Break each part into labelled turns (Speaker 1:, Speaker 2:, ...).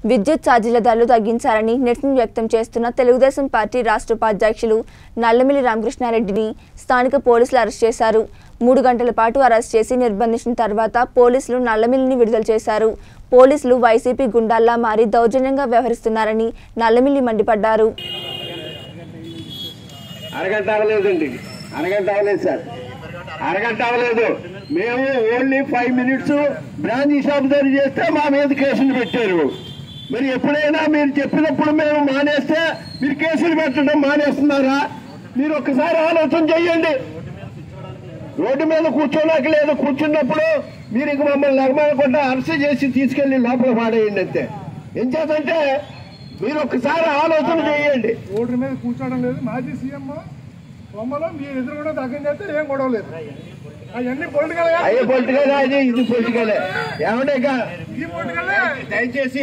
Speaker 1: విద్యుత్ ఛార్జీల ధరలు తగ్గించాలని నిరసన వ్యక్తం చేస్తున్న తెలుగుదేశం పార్టీ రాష్ట్ర ఉపాధ్యక్షులు నల్లమిల్లి రామకృష్ణారెడ్డిని స్థానిక పోలీసులు అరెస్ట్ చేశారు మూడు గంటల పాటు అరెస్ట్ చేసి నిర్బంధించిన తర్వాత పోలీసులు నల్లమిల్లిని విడుదల చేశారు పోలీసులు వైసీపీ గుండాల్లా మారి దౌర్జన్యంగా వ్యవహరిస్తున్నారని నల్లమిల్లి మండిపడ్డారు
Speaker 2: అరగంట అవ్వలేదండి అరగంట అవ్వలేదు సార్ అరగంట అవ్వలేదు మేము only five minutes branch shop దగ్గర చేస్తే మా మీద కేసులు పెట్టారు మరి ఎప్పుడైనా మీరు చెప్పినప్పుడు మేము మానేస్తే మీరు కేసులు పెట్టడం మానేస్తున్నారా మీరు ఒక్కసారి ఆలోచన చెయ్యండి రోడ్డు మీద కూర్చోలేక లేదు కూర్చున్నప్పుడు మీరు ఇక మమ్మల్ని లగమనకుండా అరెస్ట్ చేసి తీసుకెళ్లి లోపల పాడేయండి అంతే ఏం చేతంటే మీరు ఒక్కసారి ఆలోచన చేయండి
Speaker 3: ఓటర్ మీద కూర్చోవడం లేదు మాజీ సీఎం బొమ్మలో మీరు ఎదురు కూడా దగ్గర చేస్తే ఏం గొడవ లేదు అవన్నీ పొలిటికల్
Speaker 2: అయ్యే పొలిటికల్ అది ఇది పొలిటికలే ఏమంటే ఇక
Speaker 3: ఈ పొలిటికలే
Speaker 2: దయచేసి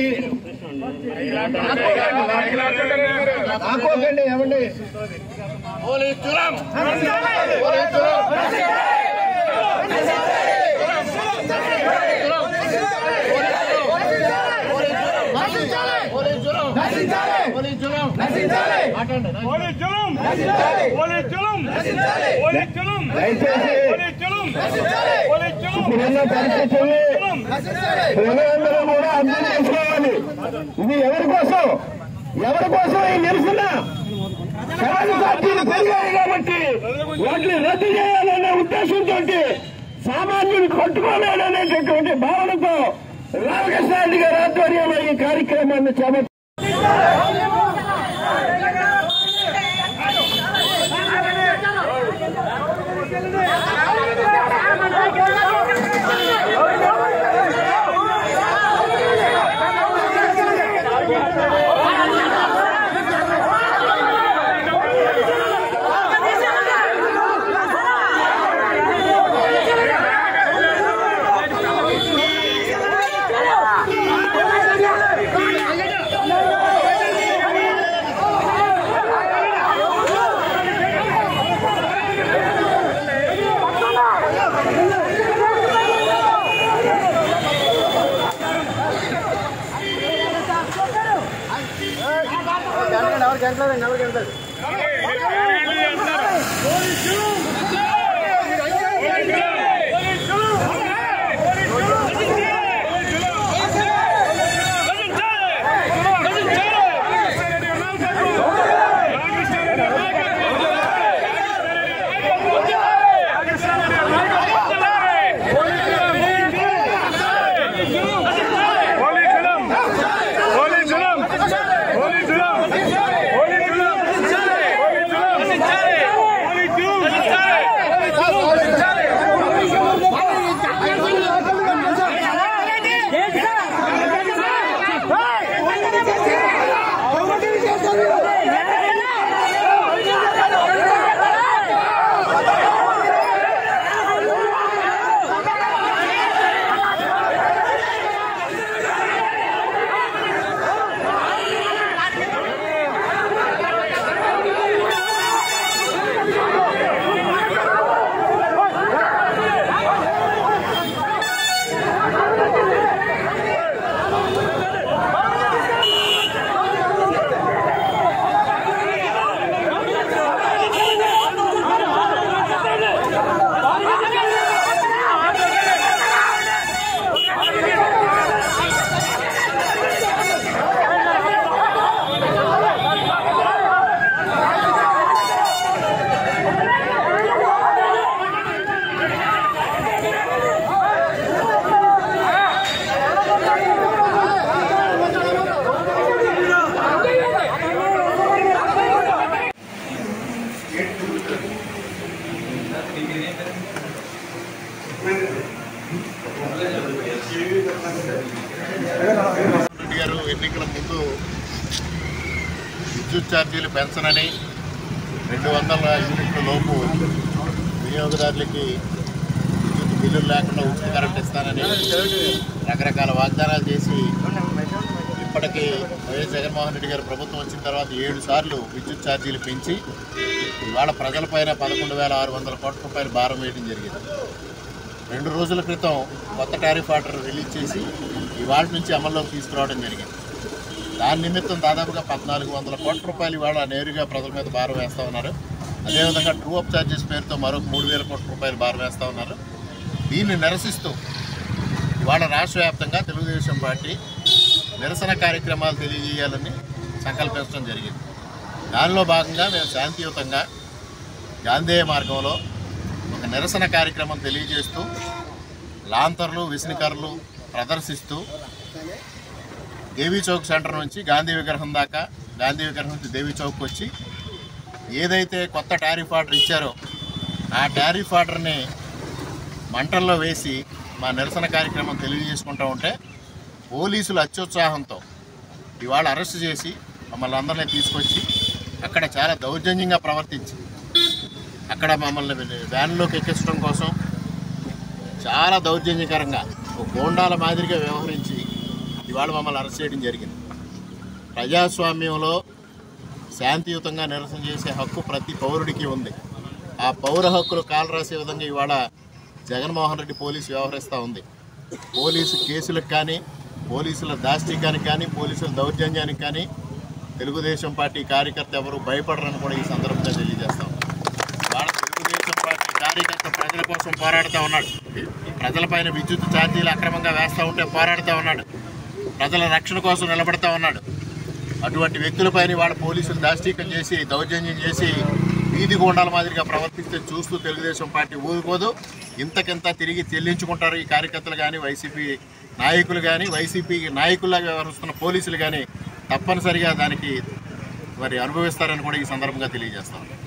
Speaker 2: ఆకోకండి ఏమండి
Speaker 4: పోలీస్ జులుం పోలీస్ జులుం పోలీస్ జులుం
Speaker 2: దయచేసి
Speaker 4: పోలీస్ జులుం పోలీస్ జులుం
Speaker 2: ఇప్పుడున్న పరిస్థితుల్ని ప్రజలందరూ కూడా అర్థం చేసుకోవాలి ఇది ఎవరి కోసం ఎవరి కోసం ఈ నిరసన కరెంటు ఛార్జీలు పెరిగాయి కాబట్టి వాటిని రద్దు చేయాలనే ఉద్దేశంతో సామాన్యులు కొట్టుకోలేదనేటటువంటి భావనతో రామకృష్ణారెడ్డి గారి ఆధ్వర్యంలో ఈ కార్యక్రమాన్ని చేపట్టారు
Speaker 4: పోలీస్ జులుం పోలీస్ జులుం పోలీస్ జులుం పోలీస్ జులుం పోలీస్ జులుం పోలీస్ జులుం
Speaker 5: రెడ్డి గారు ఎన్నికల ముందు విద్యుత్ ఛార్జీలు పెంచనని రెండు వందల యూనిట్ల లోపు వినియోగదారులకి విద్యుత్ బిల్లులు లేకుండా ఉచిత కరెంట్ ఇస్తానని రకరకాల వాగ్దానాలు చేసి ఇప్పటికీ వైఎస్ జగన్మోహన్ రెడ్డి గారు ప్రభుత్వం వచ్చిన తర్వాత ఏడు సార్లు విద్యుత్ ఛార్జీలు పెంచి ఇవాళ ప్రజలపైన పదకొండు వేల ఆరు వందల కోట్ల రూపాయలు భారం వేయడం జరిగింది రెండు రోజుల క్రితం కొత్త టారిఫ్ ఆర్డర్ రిలీజ్ చేసి ఇవాళ నుంచి అమల్లోకి తీసుకురావడం జరిగింది దాని నిమిత్తం దాదాపుగా పద్నాలుగు వందల కోట్ల రూపాయలు ఇవాళ నేరుగా ప్రజల మీద భారం వేస్తూ ఉన్నారు అదేవిధంగా ట్రూ అప్ ఛార్జెస్ పేరుతో మరొక మూడు వేల కోట్ల రూపాయలు భారం వేస్తూ ఉన్నారు దీన్ని నిరసిస్తూ ఇవాళ రాష్ట్ర వ్యాప్తంగా తెలుగుదేశం పార్టీ నిరసన కార్యక్రమాలు తెలియజేయాలని సంకల్పించడం జరిగింది దానిలో భాగంగా మేము శాంతియుతంగా గాంధేయ మార్గంలో ఒక నిరసన కార్యక్రమం తెలియజేస్తూ లాంతర్లు విస్నికర్లు ప్రదర్శిస్తూ దేవీ చౌక్ సెంటర్ నుంచి గాంధీ విగ్రహం దాకా గాంధీ విగ్రహం నుంచి దేవీ చౌక్ వచ్చి ఏదైతే కొత్త టారిఫ్ ఆర్డర్ ఇచ్చారో ఆ టారిఫ్ ఆర్డర్ని మంటల్లో వేసి మా నిరసన కార్యక్రమం తెలియజేసుకుంటూ ఉంటే పోలీసులు అత్యుత్సాహంతో ఇవాళ అరెస్ట్ చేసి మమ్మల్ని అందరినీ తీసుకొచ్చి అక్కడ చాలా దౌర్జన్యంగా ప్రవర్తించి అక్కడ మమ్మల్ని వ్యాన్లోకి ఎక్కించడం కోసం చాలా దౌర్జన్యకరంగా ఒక గోండాల మాదిరిగా వ్యవహరించి ఇవాళ మమ్మల్ని అరెస్ట్ చేయడం జరిగింది ప్రజాస్వామ్యంలో శాంతియుతంగా నిరసన చేసే హక్కు ప్రతి పౌరుడికి ఉంది ఆ పౌర హక్కులు కాలు రాసే విధంగా ఇవాళ జగన్మోహన్ రెడ్డి పోలీసు వ్యవహరిస్తూ ఉంది పోలీసు కేసులకు కానీ పోలీసుల దాష్టికానికి కానీ పోలీసుల దౌర్జన్యానికి కానీ తెలుగుదేశం పార్టీ కార్యకర్త ఎవరు భయపడరని కూడా ఈ సందర్భంగా తెలియజేస్తాం వాళ్ళ తెలుగుదేశం పార్టీ కార్యకర్త ప్రజల కోసం పోరాడుతూ ఉన్నాడు ప్రజలపైన విద్యుత్ ఛార్జీలు అక్రమంగా వేస్తూ ఉంటే పోరాడుతూ ఉన్నాడు ప్రజల రక్షణ కోసం నిలబడతా ఉన్నాడు అటువంటి వ్యక్తులపైన వాళ్ళ పోలీసులు దాష్టీకం చేసి దౌర్జన్యం చేసి వీధి గోండాల మాదిరిగా ప్రవర్తిస్తే చూస్తూ తెలుగుదేశం పార్టీ ఊరుకోదు ఇంతకింత తిరిగి చెల్లించుకుంటారు ఈ కార్యకర్తలు కానీ వైసీపీ నాయకులు కానీ వైసీపీ నాయకుల్లాగా వ్యవహరిస్తున్న పోలీసులు కానీ తప్పనిసరిగా దానికి మరి అనుభవిస్తారని కూడా ఈ సందర్భంగా తెలియజేస్తాను